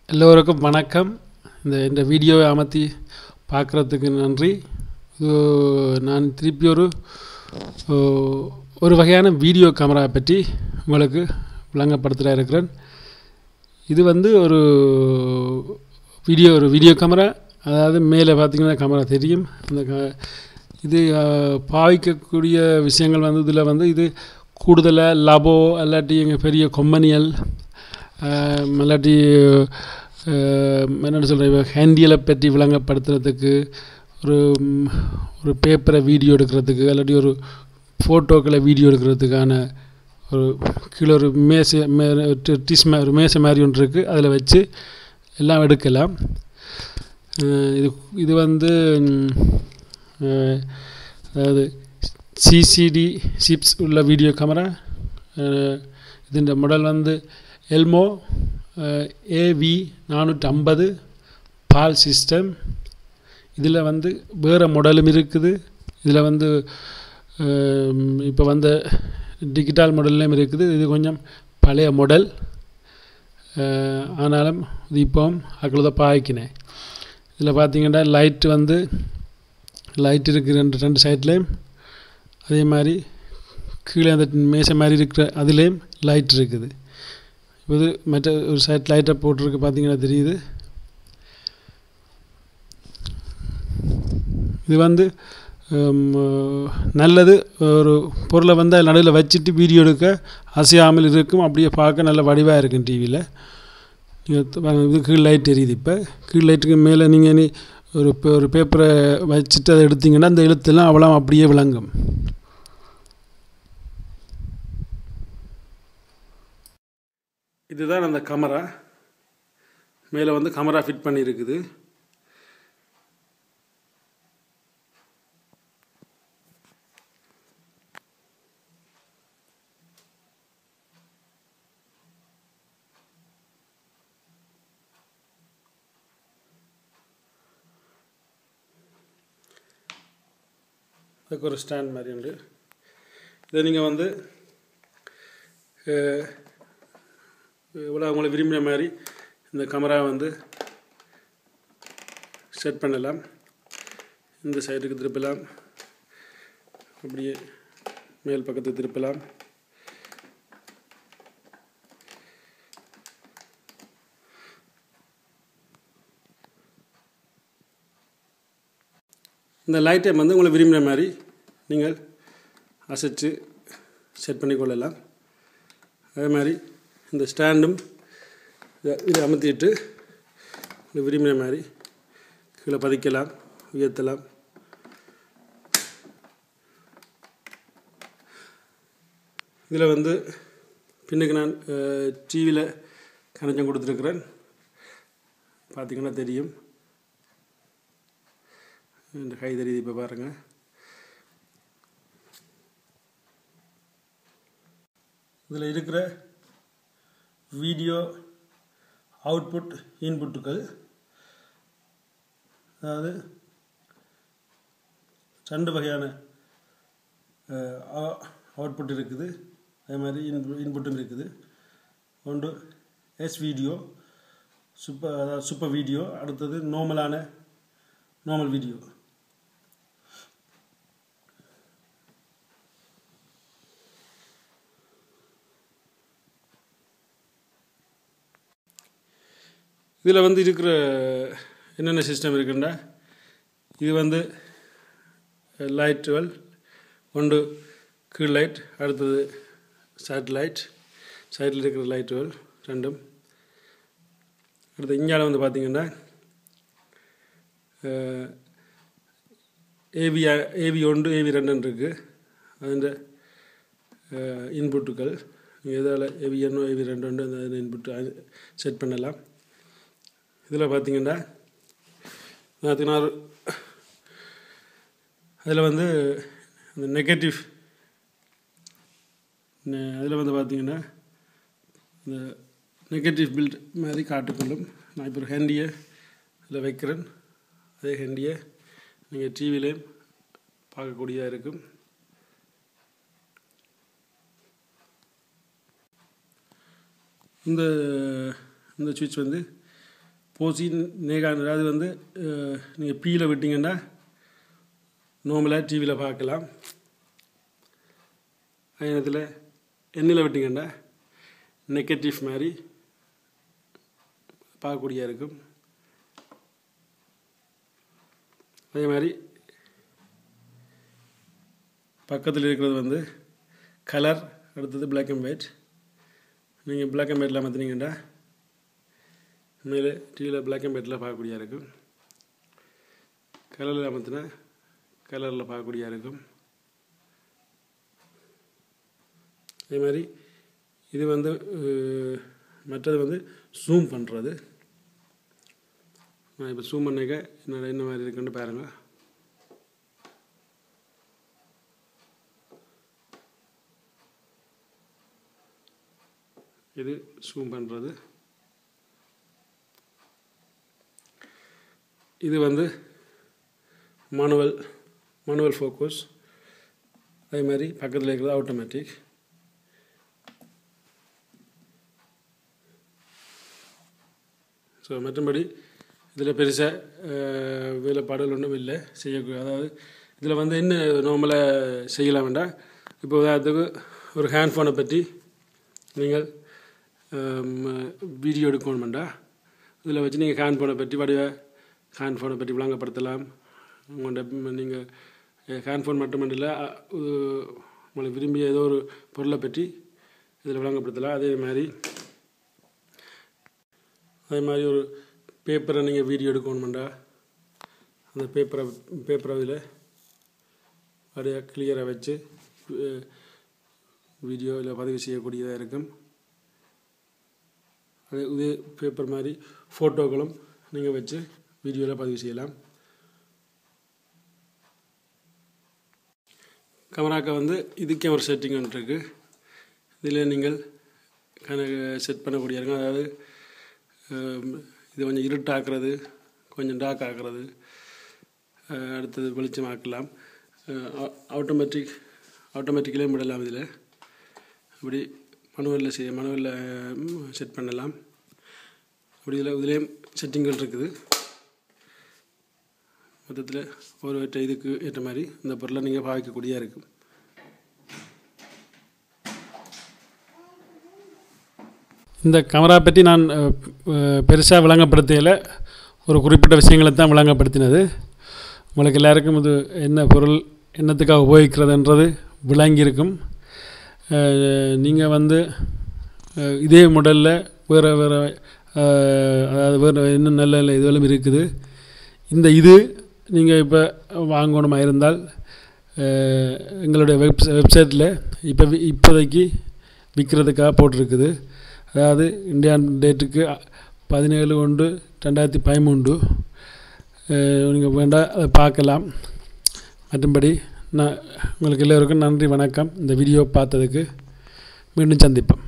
எல்லோருக்கும் வணக்கம் இந்த இந்த வீடியோவை அமர்த்தி பார்க்குறதுக்கு நன்றி இது நான் திருப்பி ஒரு ஓ, ஒரு வகையான வீடியோ கேமரா பற்றி உங்களுக்கு விளங்கப்படுத்த இருக்கிறேன் இது வந்து ஒரு வீடியோ ஒரு வீடியோ கேமரா அதாவது மேலே பார்த்தீங்கன்னா கேமரா தெரியும் அந்த க- இது அஹ், பாவிக்கக்கூடிய விஷயங்கள் வந்து இதில் வந்து இது கூடுதலாக லபோ இல்லாட்டி எங்கள் பெரிய கொம்பனியல் ஆஹ் இல்லாட்டி ஆஹ் என்னென்னு சொல்கிறேன் ஹேண்டியலை பற்றி விளங்கப்படுத்துறதுக்கு ஒரு ம், ஒரு பேப்பரை வீடியோ எடுக்கிறதுக்கு இல்லாட்டி ஒரு ஃபோட்டோக்களை வீடியோ எடுக்கிறதுக்கான ஒரு கீழே ஒரு மேசை மே டி- டிஸ் மே ஒரு மேசை மாதிரி ஒன்று இருக்குது அதில் வச்சு எல்லாம் எடுக்கலாம் ஆஹ் இது இது வந்து ம், ஆஹ் அதாவது சிசிடி சிப்ஸ் உள்ள வீடியோ கேமரா ഇതിൻ്റെ മോഡൽ வந்து எல்மோ ஏவி நானூற்றி ஐம்பது பால் சிஸ்டம் இதில் வந்து வேறு மாடலும் இருக்குது இதில் வந்து இப்போ வந்த டிஜிட்டல் மாடல்லையும் இருக்குது இது கொஞ்சம் பழைய மாடல் ஆனாலும் இது இப்போவும் அக்களை தான் பாய்க்கினேன் இதில் பார்த்தீங்கன்னா லைட் வந்து லைட் இருக்குது ரெண்டு ரெண்டு சைட்லேயும் அதே மாதிரி கீழே அந்த மேசை மாதிரி இருக்கிற அதுலேயும் லைட் இருக்குது இது மற்ற ஒரு சைட் லைட்டை போட்டிருக்கு பார்த்தீங்கன்னா தெரியுது இது வந்து ஹம், நல்லது ஒரு பொருளை வந்து அது நடுவில் வச்சுட்டு வீடியோ எடுக்க அசையாமல் இருக்கும் அப்படியே பார்க்க நல்ல வடிவாக இருக்கும் டிவியில் நீங்கள் இது கீழ் லைட் எரியுது இப்போ கீழ் லைட்டுக்கு மேலே நீங்கள் நீ ஒரு பே- ஒரு பேப்பரை வச்சுட்டு அதை எடுத்தீங்கன்னா அந்த எழுத்தெல்லாம் அவ்வளோ அப்படியே விளங்கும் இதுதான் அந்த கேமரா மேலே வந்து கேமரா ஃபிட் பண்ணியிருக்குது அதுக்கு ஒரு ஸ்டாண்ட் மாதிரி உண்டு இதை நீங்கள் வந்து அஹ், இவ்வளோ உங்களை விரும்பின மாதிரி இந்த கேமரா வந்து செட் பண்ணலாம் இந்த சைடுக்கு திருப்பலாம் அப்படியே மேல் பக்கத்தை திருப்பலாம் இந்த லைட்டை வந்து உங்களை விரும்பின மாதிரி நீங்கள் அசைச்சு செட் பண்ணி கொள்ளலாம் அதே மாதிரி இந்த ஸ்டாண்டும் இதை- இதை அமர்த்திட்டு உங்களை விரும்பின மாதிரி கீழே பதிக்கலாம் உயர்த்தலாம் இதில் வந்து பின்னுக்கு நான் டிவியில் கனெக்ஷன் கொடுத்துருக்குறேன் பார்த்தீங்கன்னா தெரியும் இந்த கை தெரியுது இப்போ பாருங்கள் இதில் இருக்கிற வீடியோ அவுட்புட் இன்புட்டுகள் அதாவது ரெண்டு வகையான அவுட்புட் இருக்குது அதே மாதிரி இன்பு இன்புட்டும் இருக்குது ஒன்று எஸ் வீடியோ சூப்பர் அதாவது சூப்பர் வீடியோ அடுத்தது நார்மலான நார்மல் வீடியோ இதில் வந்து இருக்கிற என்னென்ன சிஸ்டம் இருக்குன்னா இது வந்து லைட் டுவெல் ஒன்று கீழ் லைட் அடுத்தது சேட்டலைட் சைடில் இருக்கிற லைட் டுவெல் ரெண்டும் அடுத்து இங்கால வந்து பார்த்தீங்கன்னா ஏவி ஏவி ஒன்று ஏவி ரெண்டுன்னு இருக்குது അതിൻ്റെ ഇൻപുട്ടുകൾ ഏതായാലും എ വി എന്നോ എ വി രണ്ടുണ്ട് അതിന് ഇൻപുട്ട് സെറ്റ് பண்ணலாம் இதில் பார்த்தீங்கன்னா பதினாறு அதில் வந்து அந்த நெகட்டிவ் அதில் வந்து பார்த்தீங்கன்னா இந்த நெகட்டிவ் பில்ட் மாதிரி காட்டுக்கொள்ளும் நான் இப்போ ஒரு ஹேண்டியை அதில் வைக்கிறேன் அதே ஹேண்டியை நீங்கள் டிவிலையும் பார்க்கக்கூடியதாக இருக்கும் இந்த இந்த சுவிட்ச் வந்து போசி நேகான் அது வந்து நீங்கள் பீயில் விட்டிங்கன்னா நார்மலாக டிவியில் பார்க்கலாம் அதே நேரத்தில் எண்ணில் விட்டிங்கன்னா நெகட்டிவ் மாதிரி பார்க்கக்கூடிய இருக்கும் அதே மாதிரி பக்கத்தில் இருக்கிறது வந்து கலர் அடுத்தது பிளாக் அண்ட் ஒயிட் நீங்கள் பிளாக் அண்ட் ஒயிட்டில் மாற்றினீங்கன்னா மேலே டிவியில் பிளாக் அண்ட் ஒயிட்டில் பார்க்கக்கூடிய இருக்கும் கலரில் மாற்றினா கலரில் பார்க்கக்கூடிய இருக்கும் அதே மாதிரி இது வந்து அஹ், மற்றது வந்து ஜூம் பண்ணுறது நான் இப்போ ஜூம் பண்ணிக்க என்ன என்ன மாதிரி இருக்குன்னு பாருங்கள் இது ஜூம் பண்ணுறது இது வந்து manual manual ஃபோக்கஸ் அதே மாதிரி பக்கத்தில் இருக்கிறது ஆட்டோமேட்டிக் ஸோ மற்றபடி இதில் பெருசாக வேலைப்பாடுகள் ஒன்றும் இல்லை செய்யக்கூடிய அதாவது இதில் வந்து என்ன நார்மலாக செய்யலாம் வேண்டாம் இப்போ உதாரணத்துக்கு ஒரு ஹேண்ட் ஃபோனை பற்றி நீங்கள் வீடியோ எடுக்கணும் வேண்டாம் இதில் வச்சு நீங்கள் ஹேண்ட் ஃபோனை பற்றி வடிவ ஹேண்ட் ஃபோனை பற்றி விளங்கப்படுத்தலாம் உங்கள்கிட்ட நீங்கள் ஹேண்ட் ஃபோன் மட்டுமல்ல அ, உ- உங்களுக்கு விரும்பிய ஏதோ ஒரு பொருளை பற்றி இதில் விளங்கப்படுத்தலாம் அதே மாதிரி அதே மாதிரி ஒரு பேப்பரை நீங்கள் வீடியோ எடுக்கணுமெண்டா அந்த பேப்பரை பேப்பரை அதில் அப்படியே கிளியராக வச்சு வீடியோவில் பதிவு செய்யக்கூடியதாக இருக்கும் அது இது பேப்பர் மாதிரி ஃபோட்டோக்களும் நீங்கள் வச்சு வீடியோவில் பதிவு செய்யலாம் கேமராக்கு வந்து இதுக்கே ஒரு செட்டிங் ஒன்று இருக்குது இதில் நீங்கள் கணக்கு செட் பண்ணக்கூடிய இருக்கும் அதாவது ஹம், இது கொஞ்சம் இருட்டாக்குறது கொஞ்சம் டார்க் ஆக்குறது அஹ், அடுத்தது வெளிச்சமாக்கலாம் ஆட்டோமேட்டிக் ஆட்டோமேட்டிக்கலே விடலாம் இதில் அப்படி மனுவலில் செய்ய மனுவலில் செட் பண்ணலாம் அப்படி இதில் இதுலேயும் செட்டிங்கள் இருக்குது மொத்தத்தில் ஒரு ஏற்ற இதுக்கு ஏற்ற மாதிரி இந்த பொருளை நீங்கள் பாவிக்கக்கூடியதாக இருக்கும் இந்த கேமரா பற்றி நான் பெருசாக விளங்கப்படுத்தையில் ஒரு குறிப்பிட்ட விஷயங்களை தான் விளங்கப்படுத்தினது உங்களுக்கு எல்லாருக்கும் இது என்ன பொருள் என்னத்துக்காக உபயோகிக்கிறதுன்றது விளங்கியிருக்கும் நீங்கள் வந்து அஹ், இதே மாடலில் வேறு வேறு அதாவது வேறு இன்னும் நல்ல நல்ல இதுவெல்லாம் இருக்குது இந்த இது நீங்கள் இப்போ வாங்கணுமா இருந்தால் அஹ், எங்களுடைய வெப் வெப்சைட்டில் இப்போ வி- இப்போதைக்கு விற்கிறதுக்காக போட்டிருக்குது அதாவது இந்தியான் டேட்டுக்கு பதினேழு ஒன்று ரெண்டாயிரத்தி பதிமூன்று நீங்கள் வேண்டாம் அதை பார்க்கலாம் மற்றும்படி நான் உங்களுக்கு எல்லோருக்கும் நன்றி வணக்கம் இந்த வீடியோ பார்த்ததுக்கு மீண்டும் சந்திப்போம்